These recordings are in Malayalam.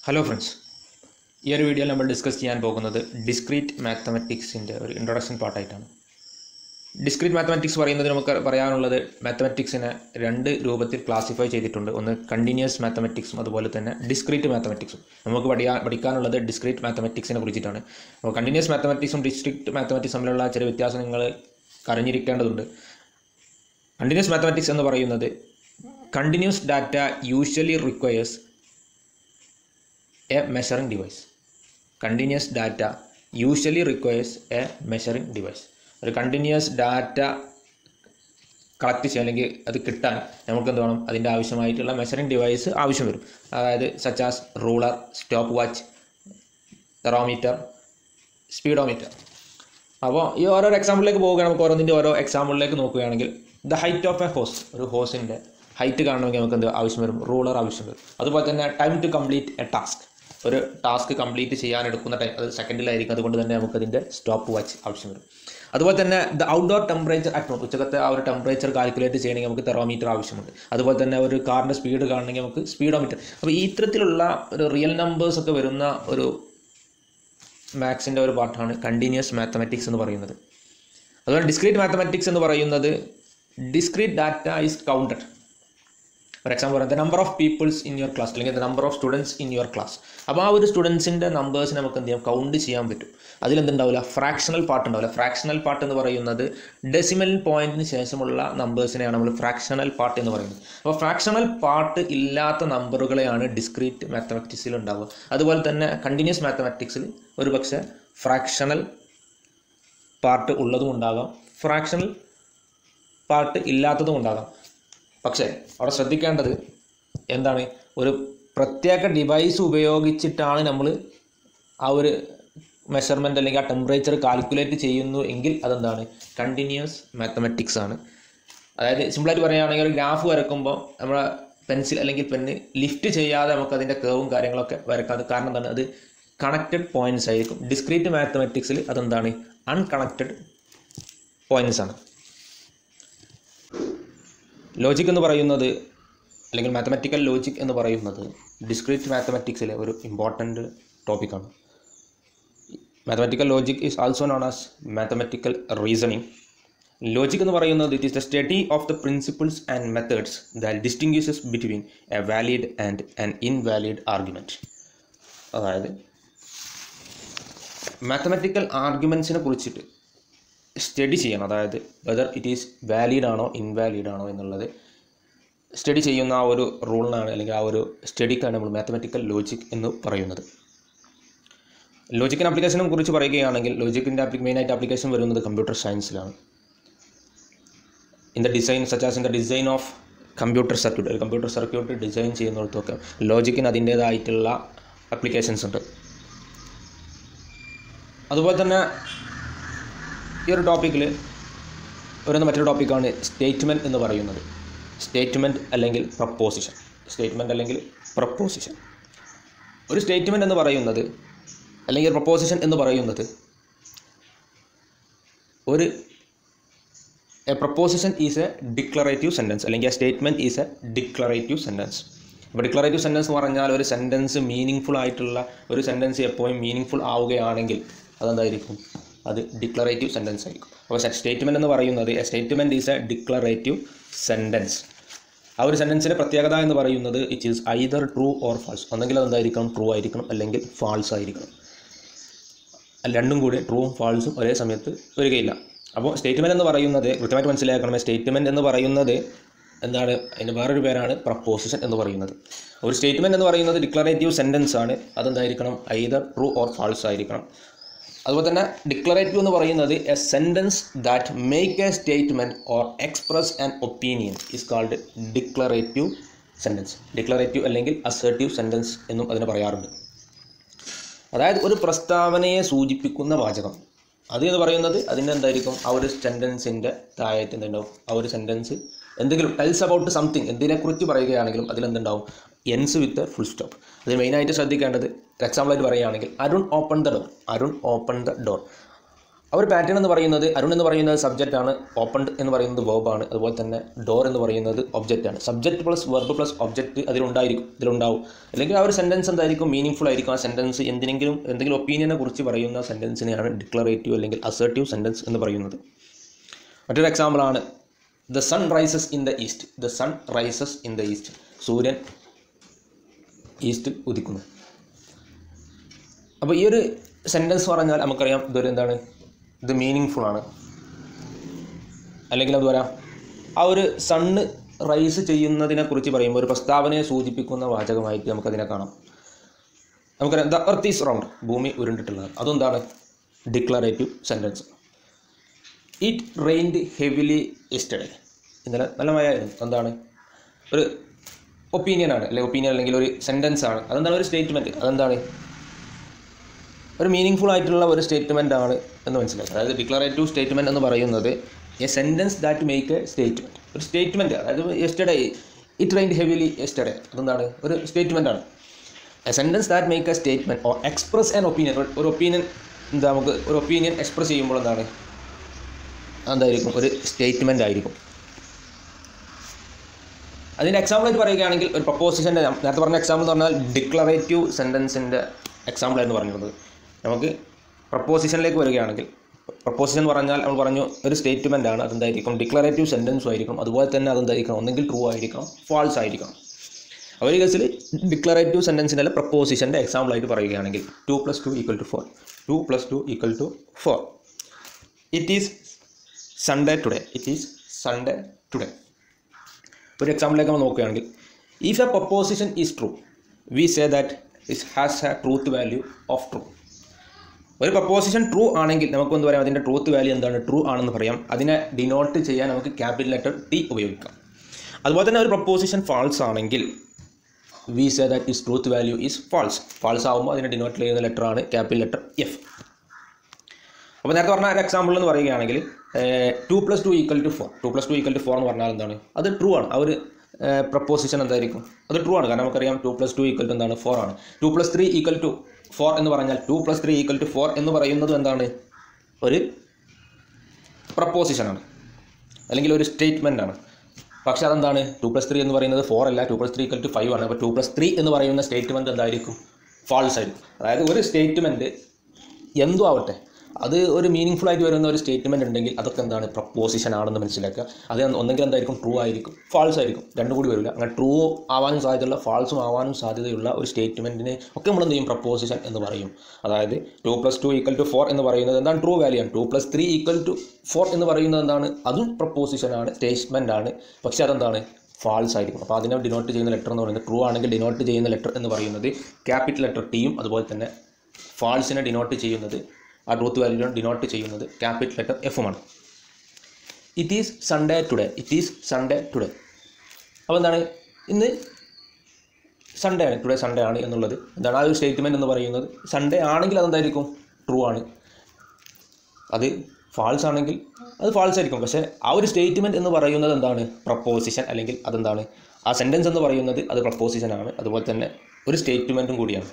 ഹലോ ഫ്രണ്ട്സ് ഈ ഒരു വീഡിയോയിൽ നമ്മൾ ഡിസ്കസ് ചെയ്യാൻ പോകുന്നത് ഡിസ്ക്രീറ്റ് മാത്തമെറ്റിക്സിൻ്റെ ഒരു ഇൻട്രൊഡക്ഷൻ പാർട്ടായിട്ടാണ് ഡിസ്ക്രീറ്റ് മാത്തമെറ്റിക്സ് പറയുന്നത് നമുക്ക് പറയാനുള്ളത് മാത്തമെറ്റിക്സിനെ രണ്ട് രൂപത്തിൽ ക്ലാസിഫൈ ചെയ്തിട്ടുണ്ട് ഒന്ന് കണ്ടിന്യൂസ് മാത്തമെറ്റിക്സും അതുപോലെ തന്നെ ഡിസ്ക്രീറ്റ് മാത്തമെറ്റിക്സും നമുക്ക് പഠിക്കാൻ പഠിക്കാനുള്ളത് ഡിസ്ക്രീറ്റ് മാത്തമെറ്റിക്സിനെ കുറിച്ചിട്ടാണ് അപ്പോൾ കണ്ടിന്യൂസ് മാത്തമെറ്റിക്സും ഡിസ്ക്രീറ്റ് മാത്തമെറ്റിക്സ് തമ്മിലുള്ള ചില വ്യത്യാസം നിങ്ങൾ അറിഞ്ഞിരിക്കേണ്ടതുണ്ട് കണ്ടിന്യൂസ് മാത്തമെറ്റിക്സ് എന്ന് പറയുന്നത് continuous data usually requires a measuring device continuous data usually requires a measuring device ഒരു കണ്ടിന്യൂസ് ഡാറ്റ കളക്ട് ചെയ്യാൻ അല്ലെങ്കിൽ അത് കിട്ടാൻ നമുക്ക് എന്ത് വേണം അതിൻ്റെ ആവശ്യമായിട്ടുള്ള മെഷറിംഗ് ഡിവൈസ് ആവശ്യം വരും അതായത് such as ruler stopwatch thermometer speedometer അപ്പോൾ ഈ ഓരോ എക്സാമ്പിളിലേക്ക് പോവുകയാണ് നമുക്ക് ഓരോന്നിൻ്റെ ഓരോ എക്സാമ്പിളിലേക്ക് നോക്കുകയാണെങ്കിൽ the height of a horse ഒരു ഹോസിൻ്റെ ഹൈറ്റ് കാണണമെങ്കിൽ നമുക്ക് എന്ത് ആവശ്യം വരും റൂളർ ആവശ്യം വരും അതുപോലെ തന്നെ time to complete a task ഒരു ടാസ്ക് കംപ്ലീറ്റ് ചെയ്യാൻ എടുക്കുന്ന ടൈം അത് സെക്കൻഡിലായിരിക്കും അതുകൊണ്ട് തന്നെ നമുക്ക് അതിൻ്റെ സ്റ്റോപ്പ് വാച്ച് ആവശ്യം വരും അതുപോലെ തന്നെ the outdoor temperature at noon ഉച്ചക്കത്തെ ആ ഒരു ടെമ്പറേച്ചർ കാൽക്കുലേറ്റ് ചെയ്യണമെങ്കിൽ നമുക്ക് തെറോമീറ്റർ ആവശ്യമുണ്ട് അതുപോലെ തന്നെ ഒരു കാറിൻ്റെ സ്പീഡ് കാണണമെങ്കിൽ നമുക്ക് സ്പീഡോമീറ്റർ അപ്പോൾ ഈ ഇത്തരത്തിലുള്ള ഒരു റിയൽ നമ്പേഴ്സ് ഒക്കെ വരുന്ന ഒരു മാത്സിൻ്റെ ഒരു പാർട്ടാണ് കണ്ടിന്യൂസ് മാത്തമെറ്റിക്സ് എന്ന് പറയുന്നത് അതുപോലെ ഡിസ്ക്രീറ്റ് മാത്തമെറ്റിക്സ് എന്ന് പറയുന്നത് discrete data is counted for example പറയുന്നത് number of peoples in your class അല്ലെങ്കിൽ number of students in your class അപ്പോൾ ആ ഒരു സ്റ്റുഡൻസിൻ്റെ നമ്പേഴ്സ് നമുക്ക് എന്ത് ചെയ്യാം കൗണ്ട് ചെയ്യാൻ പറ്റും അതിലെന്തുണ്ടാവില്ല ഫ്രാക്ഷണൽ പാർട്ട് ഉണ്ടാവില്ല ഫ്രാക്ഷണൽ പാർട്ട് എന്ന് പറയുന്നത് ഡെസിമൽ പോയിന്റിന് ശേഷമുള്ള നമ്പേഴ്സിനെയാണ് നമ്മൾ ഫ്രാക്ഷണൽ പാർട്ട് എന്ന് പറയുന്നത് അപ്പോൾ ഫ്രാക്ഷണൽ പാർട്ട് ഇല്ലാത്ത നമ്പറുകളെയാണ് ഡിസ്ക്രീറ്റ് മാത്തമാറ്റിക്സിൽ ഉണ്ടാവുക അതുപോലെ തന്നെ കണ്ടിന്യൂസ് മാത്തമാറ്റിക്സിൽ ഒരു പക്ഷേ ഫ്രാക്ഷണൽ പാർട്ട് ഉള്ളതും ഉണ്ടാകാം ഫ്രാക്ഷണൽ പാർട്ട് ഇല്ലാത്തതും ഉണ്ടാകാം പക്ഷേ അവിടെ ശ്രദ്ധിക്കേണ്ടത് എന്താണ് ഒരു പ്രത്യേക ഡിവൈസ് ഉപയോഗിച്ചിട്ടാണ് നമ്മൾ ആ ഒരു മെഷർമെൻ്റ് അല്ലെങ്കിൽ ആ ടെമ്പറേച്ചർ കാൽക്കുലേറ്റ് ചെയ്യുന്നു എങ്കിൽ അതെന്താണ് കണ്ടിന്യൂസ് മാത്തമെറ്റിക്സ് ആണ് അതായത് സിമ്പിളായിട്ട് പറയുകയാണെങ്കിൽ ഒരു ഗ്രാഫ് വരക്കുമ്പോൾ നമ്മളെ പെൻസിൽ അല്ലെങ്കിൽ പെന്ന് ലിഫ്റ്റ് ചെയ്യാതെ നമുക്ക് അതിൻ്റെ കേവും കാര്യങ്ങളൊക്കെ വരക്കാതെ കാരണം എന്താണ് അത് കണക്റ്റഡ് പോയിൻറ്റ്സ് ആയിരിക്കും ഡിസ്ക്രീറ്റ് മാത്തമെറ്റിക്സിൽ അതെന്താണ് അൺകണക്റ്റഡ് പോയിൻറ്റ്സ് ആണ് ലോജിക് എന്ന് പറയുന്നത് അല്ലെങ്കിൽ മാത്തമെറ്റിക്കൽ ലോജിക് എന്ന് പറയുന്നത് ഡിസ്ക്രീറ്റ് മാത്തമെറ്റിക്സിലെ ഒരു ഇമ്പോർട്ടൻ്റ് ടോപ്പിക്കാണ് mathematical logic is also known as mathematical reasoning logic എന്ന് പറയുന്നത് it is the study of the principles and methods that distinguishes between a valid and an invalid argument അതായത് മാത്തമെറ്റിക്കൽ ആർഗ്യുമെൻസിനെ കുറിച്ചിട്ട് സ്റ്റഡി ചെയ്യണം അതായത് വെദർ ഇറ്റ് ഈസ് വാലിഡ് ആണോ ഇൻവാലിഡ് ആണോ എന്നുള്ളത് സ്റ്റഡി ചെയ്യുന്ന ആ ഒരു റൂളിനാണ് അല്ലെങ്കിൽ ആ ഒരു സ്റ്റഡിക്കാണ് നമ്മൾ മാത്തമെറ്റിക്കൽ ലോജിക് എന്ന് പറയുന്നത് ലോജിക്കിൻ്റെ ആപ്ലിക്കേഷനെ കുറിച്ച് പറയുകയാണെങ്കിൽ ലോജിക്കിൻ്റെ ആപ്ലി മെയിനായിട്ട് ആപ്ലിക്കേഷൻ വരുന്നത് കമ്പ്യൂട്ടർ സയൻസിലാണ് in the design such as in the design of computer circuit ഒരു കമ്പ്യൂട്ടർ സർക്യൂട്ട് ഡിസൈൻ ചെയ്യുന്നിടത്തൊക്കെ ലോജിക്കിന് അതിൻ്റേതായിട്ടുള്ള ആപ്ലിക്കേഷൻസ് ഉണ്ട് അതുപോലെ തന്നെ ഈ ഒരു ടോപ്പിക്കിൽ വരുന്ന മറ്റൊരു ടോപ്പിക്കാണ് സ്റ്റേറ്റ്മെൻറ്റ് എന്ന് പറയുന്നത് സ്റ്റേറ്റ്മെൻറ്റ് അല്ലെങ്കിൽ പ്രപ്പോസിഷൻ സ്റ്റേറ്റ്മെൻറ്റ് അല്ലെങ്കിൽ പ്രപ്പോസിഷൻ ഒരു സ്റ്റേറ്റ്മെൻറ്റ് എന്ന് പറയുന്നത് അല്ലെങ്കിൽ പ്രപ്പോസിഷൻ എന്ന് പറയുന്നത് ഒരു a proposition is a declarative sentence അല്ലെങ്കിൽ a statement is a declarative sentence ഇപ്പോൾ ഡിക്ലറേറ്റീവ് സെൻറ്റൻസ് എന്ന് പറഞ്ഞാൽ ഒരു സെൻറ്റൻസ് മീനിങ് ഫുൾ ആയിട്ടുള്ള ഒരു സെൻറ്റൻസ് എപ്പോഴും മീനിങ് ഫുൾ ആവുകയാണെങ്കിൽ അതെന്തായിരിക്കും അത് ഡിക്ലറേറ്റീവ് സെൻറ്റൻസ് ആയിരിക്കും അപ്പോൾ സ്റ്റേറ്റ്മെൻറ്റ് എന്ന് പറയുന്നത് a statement is a declarative sentence ആ ഒരു സെൻറ്റൻസിൻ്റെ പ്രത്യേകത എന്ന് പറയുന്നത് it is either true or false ഒന്നെങ്കിൽ അതെന്തായിരിക്കണം ട്രൂ ആയിരിക്കണം അല്ലെങ്കിൽ ഫാൾസ് ആയിരിക്കണം രണ്ടും കൂടി ട്രൂവും ഫാൾസും ഒരേ സമയത്ത് വരികയില്ല അപ്പോൾ സ്റ്റേറ്റ്മെൻറ്റ് എന്ന് പറയുന്നത് കൃത്യമായിട്ട് മനസ്സിലാക്കണം സ്റ്റേറ്റ്മെൻറ്റ് എന്ന് പറയുന്നത് എന്താണ് അതിൻ്റെ വേറൊരു പേരാണ് പ്രപ്പോസിഷൻ എന്ന് പറയുന്നത് ഒരു സ്റ്റേറ്റ്മെൻറ്റ് എന്ന് പറയുന്നത് ഡിക്ലറേറ്റീവ് സെൻറ്റൻസ് ആണ് അതെന്തായിരിക്കണം ഐദർ ട്രൂ ഓർ ഫാൾസ് ആയിരിക്കണം അതുപോലെ തന്നെ ഡിക്ലറേറ്റീവ് എന്ന് പറയുന്നത് a sentence that make a statement or express an opinion is called declarative sentence declarative അല്ലെങ്കിൽ അസേർട്ടീവ് സെൻറ്റൻസ് എന്നും അതിനെ പറയാറുണ്ട് അതായത് ഒരു പ്രസ്താവനയെ സൂചിപ്പിക്കുന്ന വാചകം അത് എന്ന് പറയുന്നത് അതിൻ്റെ എന്തായിരിക്കും ആ ഒരു സെൻറ്റൻസിൻ്റെ താഴത്ത് എന്തുണ്ടാവും ആ ഒരു സെൻറ്റൻസ് എന്തെങ്കിലും ടെൽസ് അബൌട്ട് സംതിങ് എന്തിനെക്കുറിച്ച് പറയുകയാണെങ്കിലും അതിലെന്തുണ്ടാവും എൻസ് വിത്ത് ഫുൾ സ്റ്റോപ്പ് അതിൽ മെയിനായിട്ട് ശ്രദ്ധിക്കേണ്ടത് എക്സാമ്പിളായിട്ട് പറയുകയാണെങ്കിൽ Arun open the door Arun open the door ആ ഒരു പാറ്റേൺ എന്ന് പറയുന്നത് അരുൺ എന്ന് പറയുന്നത് സബ്ജക്റ്റ് ആണ് ഓപ്പൺ എന്ന് പറയുന്നത് വേർബാണ് അതുപോലെ തന്നെ ഡോർ എന്ന് പറയുന്നത് ഒബ്ജക്റ്റ് ആണ് subject plus verb plus object അതിലുണ്ടായിരിക്കും ഇതിലുണ്ടാവും അല്ലെങ്കിൽ ആ ഒരു സെൻറ്റൻസ് എന്തായിരിക്കും മീനിങ് ഫുൾ ആയിരിക്കും ആ സെൻറ്റൻസ് എന്തിനെങ്കിലും എന്തെങ്കിലും ഒപ്പീനിയനെ കുറിച്ച് പറയുന്ന സെൻറ്റൻസിനെയാണ് ഡിക്ലറേറ്റീവ് അല്ലെങ്കിൽ അസേർട്ടീവ് സെൻറ്റൻസ് എന്ന് പറയുന്നത് മറ്റൊരു എക്സാമ്പിൾ ആണ് the sun rises in the east the sun rises in the east സൂര്യൻ ഈസ്റ്റിൽ ഉദിക്കുന്നു അപ്പോൾ ഈ ഒരു സെൻറ്റൻസ് പറഞ്ഞാൽ നമുക്കറിയാം ഇതൊരു എന്താണ് ഇത് മീനിങ് ഫുൾ ആണ് അല്ലെങ്കിൽ അത് പറയാം ആ ഒരു സണ്ണ് റൈസ് ചെയ്യുന്നതിനെ കുറിച്ച് പറയുമ്പോൾ ഒരു പ്രസ്താവനയെ സൂചിപ്പിക്കുന്ന വാചകമായിട്ട് നമുക്കതിനെ കാണാം നമുക്കറിയാം ദ എർത്ത് ഈസ് റൗണ്ട് ഭൂമി ഉരുണ്ടിട്ടുള്ളത് അതെന്താണ് declarative sentence it rained heavily yesterday ഇന്നലെ നല്ല മഴയായിരുന്നു എന്താണ് ഒരു ഒപ്പീനിയനാണ് അല്ലെങ്കിൽ ഒപ്പീനിയൻ അല്ലെങ്കിൽ ഒരു സെൻറ്റൻസ് ആണ് അതെന്താണ് ഒരു സ്റ്റേറ്റ്മെൻറ്റ് അതെന്താണ് ഒരു മീനിങ് ഫുൾ ആയിട്ടുള്ള ഒരു സ്റ്റേറ്റ്മെൻ്റ് ആണ് എന്ന് മനസ്സിലാക്കുക അതായത് ഡിക്ലറേറ്റീവ് സ്റ്റേറ്റ്മെൻറ്റ് എന്ന് പറയുന്നത് a sentence that make a statement ഒരു സ്റ്റേറ്റ്മെൻറ്റ് അതായത് yesterday it rained heavily yesterday അതെന്താണ് ഒരു സ്റ്റേറ്റ്മെൻ്റ് ആണ് a sentence that make a statement or express an opinion ഒരു ഒപ്പീനിയൻ എന്താ നമുക്ക് ഒരു ഒപ്പീനിയൻ എക്സ്പ്രസ് ചെയ്യുമ്പോൾ എന്താണ് എന്തായിരിക്കും ഒരു സ്റ്റേറ്റ്മെൻ്റ് ആയിരിക്കും അതിൻ്റെ എക്സാമ്പിളായിട്ട് പറയുകയാണെങ്കിൽ ഒരു പ്രപ്പോസിഷൻ്റെ നേരത്തെ പറഞ്ഞ എക്സാമ്പിൾ എന്ന് പറഞ്ഞാൽ ഡിക്ലറേറ്റീവ് സെൻറ്റൻസിൻ്റെ എക്സാമ്പിളായിരുന്നു പറഞ്ഞിരുന്നത് നമുക്ക് പ്രപ്പോസിഷനിലേക്ക് വരികയാണെങ്കിൽ പ്രപ്പോസിഷൻ എന്ന് പറഞ്ഞാൽ നമ്മൾ പറഞ്ഞു ഒരു സ്റ്റേറ്റ്മെൻ്റ് ആണ് അതെന്തായിരിക്കും ഡിക്ലറേറ്റീവ് സെൻറ്റൻസും ആയിരിക്കും അതുപോലെ തന്നെ അതെന്തായിരിക്കണം ഒന്നെങ്കിൽ ട്രൂ ആയിരിക്കണം ഫാൾസ് ആയിരിക്കണം അവർ കേസിൽ ഡിക്ലറേറ്റീവ് സെൻറ്റൻസിൻ്റെ അല്ല പ്രപ്പോസിഷൻ്റെ എക്സാമ്പിളായിട്ട് പറയുകയാണെങ്കിൽ two plus two equal to four two plus two equal to four it is Sunday today it is Sunday today ഒരു എക്സാമ്പിളിലേക്ക് നമ്മൾ നോക്കുകയാണെങ്കിൽ if a proposition is true we say that it has a truth value of true ഒരു പ്രപ്പോസിഷൻ ട്രൂ ആണെങ്കിൽ നമുക്ക് എന്ത് പറയാം അതിൻ്റെ ട്രൂത്ത് വാല്യൂ എന്താണ് ട്രൂ ആണെന്ന് പറയാം അതിനെ ഡിനോട്ട് ചെയ്യാൻ നമുക്ക് ക്യാപിറ്റൽ ലെറ്റർ ടി ഉപയോഗിക്കാം അതുപോലെ തന്നെ ഒരു പ്രപ്പോസിഷൻ ഫാൾസ് ആണെങ്കിൽ we say that is truth value is false false ആകുമ്പോൾ അതിനെ ഡിനോട്ട് ചെയ്യുന്ന ലെറ്റർ ആണ് ക്യാപിറ്റൽ ലെറ്റർ എഫ് അപ്പോൾ നേരത്തെ പറഞ്ഞ ഒരു എക്സാമ്പിൾ എന്ന് പറയുകയാണെങ്കിൽ two plus two equal to four two plus two equal to four എന്ന് പറഞ്ഞാൽ എന്താണ് അത് ട്രൂ ആണ് ആ ഒരു പ്രപ്പോസിഷൻ എന്തായിരിക്കും അത് ട്രൂ ആണ് കാരണം നമുക്കറിയാം two plus two equal to എന്താണ് ഫോർ ആണ് two plus three equal to four എന്ന് പറഞ്ഞാൽ two plus three equal to four എന്ന് പറയുന്നത് എന്താണ് ഒരു പ്രപ്പോസിഷനാണ് അല്ലെങ്കിൽ ഒരു സ്റ്റേറ്റ്മെൻ്റ് ആണ് പക്ഷേ അതെന്താണ് ടു പ്ലസ് ത്രീ എന്ന് പറയുന്നത് ഫോർ അല്ല two plus three equal to five ആണ് അപ്പോൾ ടു പ്ലസ് ത്രീ എന്ന് പറയുന്ന സ്റ്റേറ്റ്മെൻറ്റ് എന്തായിരിക്കും ഫാൾസ് ആയിരിക്കും അതായത് ഒരു സ്റ്റേറ്റ്മെൻറ്റ് എന്തും ആവട്ടെ അത് ഒരു മീനിങ് ഫുൾ ആയിട്ട് വരുന്ന ഒരു സ്റ്റേറ്റ്മെൻറ്റ് ഉണ്ടെങ്കിൽ അതൊക്കെ എന്താണ് പ്രപ്പോസിഷൻ ആണെന്ന് മനസ്സിലാക്കുക അത് ഒന്നെങ്കിൽ എന്തായിരിക്കും ട്രൂ ആയിരിക്കും ഫാൾസ് ആയിരിക്കും രണ്ടും കൂടി വരില്ല അങ്ങനെ ട്രൂ ആവാനും സാധ്യതയുള്ള ഫാൾസും ആവാനും സാധ്യതയുള്ള ഒരു സ്റ്റേറ്റ്മെൻറ്റിനെ ഒക്കെ നമ്മൾ എന്ത് ചെയ്യും പ്രപ്പോസിഷൻ എന്ന് പറയും അതായത് two plus two equal to four എന്ന് പറയുന്നത് എന്താണ് ട്രൂ വാല്യൂ ആണ് two plus three equal to four എന്ന് പറയുന്നത് എന്താണ് അതും പ്രപ്പോസിഷൻ ആണ് സ്റ്റേറ്റ്മെൻ്റ് ആണ് പക്ഷേ അതെന്താണ് ഫാൾസ് ആയിരിക്കും അപ്പോൾ അതിനെ ഡിനോട്ട് ചെയ്യുന്ന ലെറ്റർ എന്ന് പറയുന്നത് ട്രൂ ആണെങ്കിൽ ഡിനോട്ട് ചെയ്യുന്ന ലെറ്റർ എന്ന് പറയുന്നത് ക്യാപിറ്റൽ ലെറ്റർ ടിയും അതുപോലെ തന്നെ ഫാൾസിനെ ഡിനോട്ട് ചെയ്യുന്നത് ആ ട്രൂത്ത് വാല്യൂ ഡിനോട്ട് ചെയ്യുന്നത് ക്യാപിറ്റൽ ലെറ്റർ എഫുമാണ് it is Sunday today it is Sunday today അപ്പോൾ എന്താണ് ഇന്ന് സൺഡേ ആണ് ടുഡേ സൺഡേ ആണ് എന്നുള്ളത് എന്താണ് ആ ഒരു സ്റ്റേറ്റ്മെൻറ്റ് എന്ന് പറയുന്നത് സൺഡേ ആണെങ്കിൽ അതെന്തായിരിക്കും ട്രൂ ആണ് അത് ഫാൾസ് ആണെങ്കിൽ അത് ഫാൾസ് ആയിരിക്കും പക്ഷേ ആ ഒരു സ്റ്റേറ്റ്മെൻറ്റ് എന്ന് പറയുന്നത് എന്താണ് പ്രപ്പോസിഷൻ അല്ലെങ്കിൽ അതെന്താണ് ആ സെൻറ്റൻസ് എന്ന് പറയുന്നത് അത് പ്രപ്പോസിഷൻ ആണ് അതുപോലെ തന്നെ ഒരു സ്റ്റേറ്റ്മെൻറ്റും കൂടിയാണ്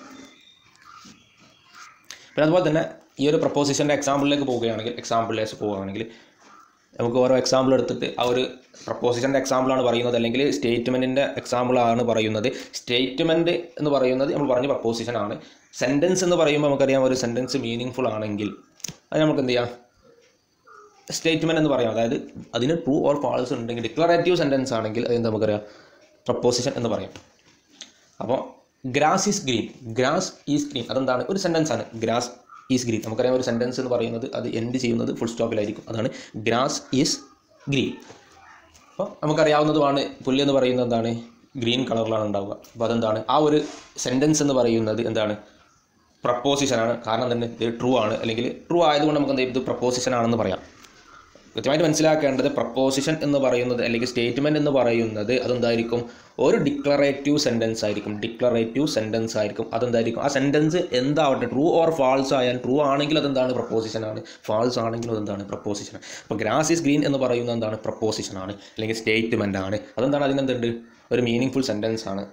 പിന്നെ അതുപോലെ തന്നെ ഈ ഒരു പ്രപ്പോസിഷൻ്റെ എക്സാമ്പിളിലേക്ക് പോവുകയാണെങ്കിൽ എക്സാമ്പിളിലേക്ക് പോവുകയാണെങ്കിൽ നമുക്ക് ഓരോ എക്സാമ്പിൾ എടുത്തിട്ട് ആ ഒരു പ്രപ്പോസിഷൻ്റെ എക്സാമ്പിളാണ് പറയുന്നത് അല്ലെങ്കിൽ സ്റ്റേറ്റ്മെൻറ്റിൻ്റെ എക്സാമ്പിളാണ് പറയുന്നത് സ്റ്റേറ്റ്മെൻറ്റ് എന്ന് പറയുന്നത് നമ്മൾ പറഞ്ഞ പ്രപ്പോസിഷൻ ആണ് സെൻറ്റൻസ് എന്ന് പറയുമ്പോൾ നമുക്കറിയാം ഒരു സെൻറ്റൻസ് മീനിങ് ഫുൾ ആണെങ്കിൽ അത് നമുക്ക് എന്ത് ചെയ്യാം സ്റ്റേറ്റ്മെൻറ്റ് എന്ന് പറയാം അതായത് അതിന് ട്രൂ ഓർ ഫാൾസ് ഉണ്ടെങ്കിൽ ഡിക്ലറേറ്റീവ് സെൻറ്റൻസ് ആണെങ്കിൽ അത് നമുക്കറിയാം പ്രപ്പോസിഷൻ എന്ന് പറയാം അപ്പോൾ grass is green grass is green അതെന്താണ് ഒരു സെൻറ്റൻസ് ആണ് ഗ്രാസ് ഈസ് ഗ്രീൻ നമുക്കറിയാം ഒരു സെൻറ്റൻസ് എന്ന് പറയുന്നത് അത് എൻഡ് ചെയ്യുന്നത് ഫുൾ സ്റ്റോപ്പിലായിരിക്കും അതാണ് ഗ്രാസ് ഈസ് ഗ്രീൻ അപ്പോൾ നമുക്കറിയാവുന്നതുമാണ് പുല്ല് എന്ന് പറയുന്നത് എന്താണ് ഗ്രീൻ കളറിലാണ് ഉണ്ടാവുക അപ്പോൾ അതെന്താണ് ആ ഒരു സെൻറ്റൻസ് എന്ന് പറയുന്നത് എന്താണ് പ്രപ്പോസിഷനാണ് കാരണം തന്നെ ഇത് ട്രൂ ആണ് അല്ലെങ്കിൽ ട്രൂ ആയതുകൊണ്ട് നമുക്ക് എന്ത് ചെയ്യും? ഇത് പ്രപ്പോസിഷൻ ആണെന്ന് പറയാം കൃത്യമായിട്ട് മനസ്സിലാക്കേണ്ടത് പ്രപ്പോസിഷൻ എന്ന് പറയുന്നത് അല്ലെങ്കിൽ സ്റ്റേറ്റ്മെൻറ്റ് എന്ന് പറയുന്നത് അതെന്തായിരിക്കും ഒരു ഡിക്ലറേറ്റീവ് സെൻറ്റൻസ് ആയിരിക്കും ഡിക്ലറേറ്റീവ് സെൻറ്റൻസ് ആയിരിക്കും അതെന്തായിരിക്കും ആ സെൻറ്റൻസ് എന്താവട്ടെ ട്രൂ ഓർ ഫാൾസ് ആയാൽ ട്രൂ ആണെങ്കിൽ അതെന്താണ് പ്രപ്പോസിഷൻ ആണ് ഫാൾസ് ആണെങ്കിലും അതെന്താണ് പ്രപ്പോസിഷൻ അപ്പോൾ ഗ്രാസ് ഈസ് ഗ്രീൻ എന്ന് പറയുന്നത് എന്താണ് പ്രപ്പോസിഷൻ ആണ് അല്ലെങ്കിൽ സ്റ്റേറ്റ്മെൻ്റ് ആണ് അതെന്താണ് അതിനെന്തുണ്ട് ഒരു മീനിങ് ഫുൾ സെൻറ്റൻസ് ആണ്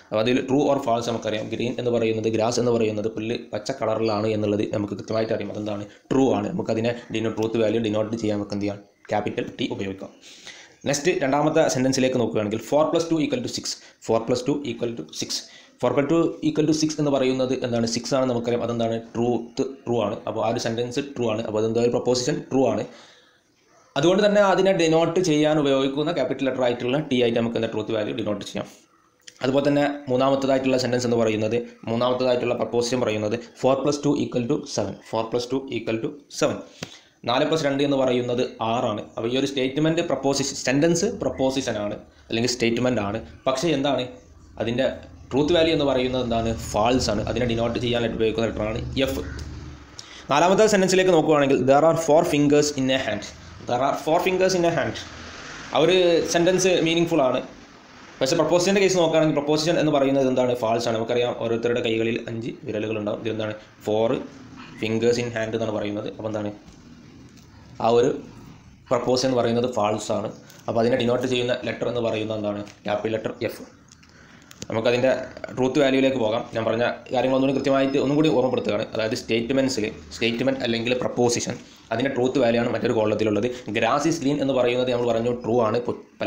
അപ്പോൾ അതിൽ ട്രൂ ഓർ ഫാൾസ് നമുക്കറിയാം ഗ്രീൻ എന്ന് പറയുന്നത് ഗ്രാസ് എന്ന് പറയുന്നത് പുല്ല് പച്ച കളറിലാണ് എന്നുള്ളത് നമുക്ക് കൃത്യമായിട്ട് അറിയാം അതെന്താണ് ട്രൂ ആണ് നമുക്കതിനെ ഡിനോ ട്രൂത്ത് വാല്യൂ ഡിനോട്ട് ചെയ്യാൻ നമുക്ക് എന്ത് ചെയ്യാം ക്യാപിറ്റൽ ടി ഉപയോഗിക്കാം നെക്സ്റ്റ് രണ്ടാമത്തെ സെൻറ്റൻസിലേക്ക് നോക്കുകയാണെങ്കിൽ four plus two equal to six four plus two equal to six four plus two equal to six എന്ന് പറയുന്നത് എന്താണ് സിക്സ് ആണ് നമുക്കറിയാം അതെന്താണ് ട്രൂത്ത് ട്രൂ ആണ് അപ്പോൾ ആ ഒരു സെൻറ്റൻസ് ട്രൂ ആണ് അപ്പോൾ അതെന്താ ഒരു പ്രപ്പോസിഷൻ ട്രൂ ആണ് അതുകൊണ്ട് തന്നെ അതിനെ ഡിനോട്ട് ചെയ്യാൻ ഉപയോഗിക്കുന്ന ക്യാപിറ്റൽ ലെറ്റർ ആയിട്ടുള്ള ടി ആയിട്ട് നമുക്ക് എന്താ ട്രൂത്ത് വാല്യൂ ഡിനോട്ട് ചെയ്യാം അതുപോലെ തന്നെ മൂന്നാമത്തതായിട്ടുള്ള സെൻറ്റൻസ് എന്ന് പറയുന്നത് മൂന്നാമത്തതായിട്ടുള്ള പ്രപ്പോസിഷൻ പറയുന്നത് four plus two equal to seven four plus two equal to seven നാല് പ്ലസ് രണ്ട് എന്ന് പറയുന്നത് ആറാണ് അപ്പോൾ ഈ ഒരു സ്റ്റേറ്റ്മെൻറ്റ് പ്രപ്പോസിഷൻ സെൻറ്റൻസ് പ്രപ്പോസിഷൻ ആണ് അല്ലെങ്കിൽ സ്റ്റേറ്റ്മെൻ്റ് ആണ് പക്ഷേ എന്താണ് അതിൻ്റെ ട്രൂത്ത് വാല്യൂ എന്ന് പറയുന്നത് എന്താണ് ഫാൾസ് ആണ് അതിനെ ഡിനോട്ട് ചെയ്യാനായിട്ട് ഉപയോഗിക്കുന്ന ലെറ്ററാണ് എഫ് നാലാമത്തെ സെൻറ്റൻസിലേക്ക് നോക്കുകയാണെങ്കിൽ there are four fingers in a hand there are four fingers in a hand ആ ഒരു സെൻറ്റൻസ് മീനിങ് ഫുൾ ആണ് പക്ഷേ പ്രപ്പോസിഷൻ്റെ കേസ് നോക്കുകയാണെങ്കിൽ പ്രപ്പോസിഷൻ എന്ന് പറയുന്നത് എന്താണ് ഫാൾസ് ആണ് നമുക്കറിയാം ഓരോരുത്തരുടെ കൈകളിൽ അഞ്ച് വിരലുകൾ ഉണ്ടാവും ഇതെന്താണ് ഫോർ ഫിംഗേഴ്സ് ഇൻ ഹാൻഡ് എന്നാണ് പറയുന്നത് അപ്പോൾ എന്താണ് ആ ഒരു പ്രപ്പോസ് എന്ന് പറയുന്നത് ഫാൾസ് ആണ് അപ്പോൾ അതിനെ ഡിനോട്ട് ചെയ്യുന്ന ലെറ്റർ എന്ന് പറയുന്നത് എന്താണ് ക്യാപിറ്റൽ ലെറ്റർ എഫ് നമുക്കതിൻ്റെ ട്രൂത്ത് വാല്യൂയിലേക്ക് പോകാം ഞാൻ പറഞ്ഞ കാര്യങ്ങൾ ഒന്നുകൂടി കൃത്യമായിട്ട് ഒന്നും കൂടി ഓർമ്മപ്പെടുത്തുകയാണ് അതായത് സ്റ്റേറ്റ്മെൻറ്റ്സിൽ സ്റ്റേറ്റ്മെൻറ്റ് അല്ലെങ്കിൽ പ്രപ്പോസിഷൻ അതിൻ്റെ ട്രൂത്ത് വാല്യൂ ആണ് മറ്റൊരു കോളത്തിലുള്ളത് ഗ്രാസ് ഈസ് ഗ്രീൻ എന്ന് പറയുന്നത് നമ്മൾ പറഞ്ഞു ട്രൂ ആണ് പു- പൽ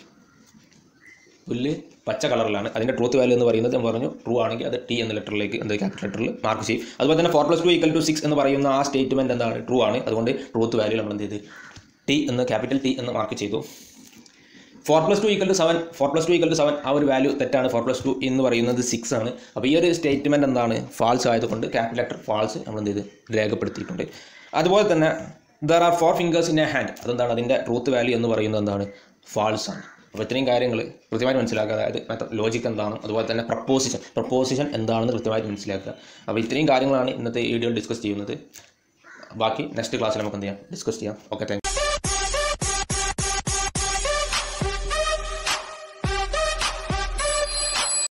പുല്ല് പച്ച കളറിലാണ് അതിൻ്റെ ട്രൂത്ത് വാല്യൂ എന്ന് പറയുന്നത് ഞാൻ പറഞ്ഞു ട്രൂ ആണെങ്കിൽ അത് ടി എന്ന ലെറ്ററിലേക്ക് എന്ത് ക്യാപിറ്റൽ ലെറ്ററിൽ മാർക്ക് ചെയ്യും അതുപോലെ തന്നെ four plus two equal to six എന്ന് പറയുന്ന ആ സ്റ്റേറ്റ്മെൻറ്റ് എന്താണ് ട്രൂ ആണ് അതുകൊണ്ട് ട്രൂത്ത് വാല്യൂ നമ്മൾ എന്ത് ചെയ്ത് ടി എന്ന് ക്യാപിറ്റൽ ടി എന്ന് മാർക്ക് ചെയ്തു four plus two equal to seven four plus two equal to seven ആ ഒരു വാല്യൂ തെറ്റാണ് ഫോർ പ്ലസ് ടു എന്ന് പറയുന്നത് സിക്സ് ആണ് അപ്പോൾ ഈ ഒരു സ്റ്റേറ്റ്മെൻറ്റ് എന്താണ് ഫാൾസ് ആയതുകൊണ്ട് ക്യാപിറ്റൽ ലെറ്റർ ഫാൾസ് നമ്മൾ എന്ത് ചെയ്ത് രേഖപ്പെടുത്തിയിട്ടുണ്ട് അതുപോലെ തന്നെ there are four fingers in a hand അതെന്താണ് അതിൻ്റെ ട്രൂത്ത് വാല്യൂ എന്ന് പറയുന്നത് എന്താണ് ഫാൾസ് ആണ് അപ്പോൾ ഇത്രയും കാര്യങ്ങൾ കൃത്യമായിട്ട് മനസ്സിലാക്കുക അതായത് മെത്ത ലോജിക്ക് എന്താണ് അതുപോലെ തന്നെ പ്രപ്പോസിഷൻ പ്രപ്പോസിഷൻ എന്താണെന്ന് കൃത്യമായിട്ട് മനസ്സിലാക്കുക അപ്പോൾ ഇത്രയും കാര്യങ്ങളാണ് ഇന്നത്തെ വീഡിയോയിൽ ഡിസ്കസ് ചെയ്യുന്നത് ബാക്കി നെക്സ്റ്റ് ക്ലാസ്സിൽ നമുക്ക് എന്ത് ചെയ്യാം ഡിസ്കസ് ചെയ്യാം ഓക്കെ താങ്ക്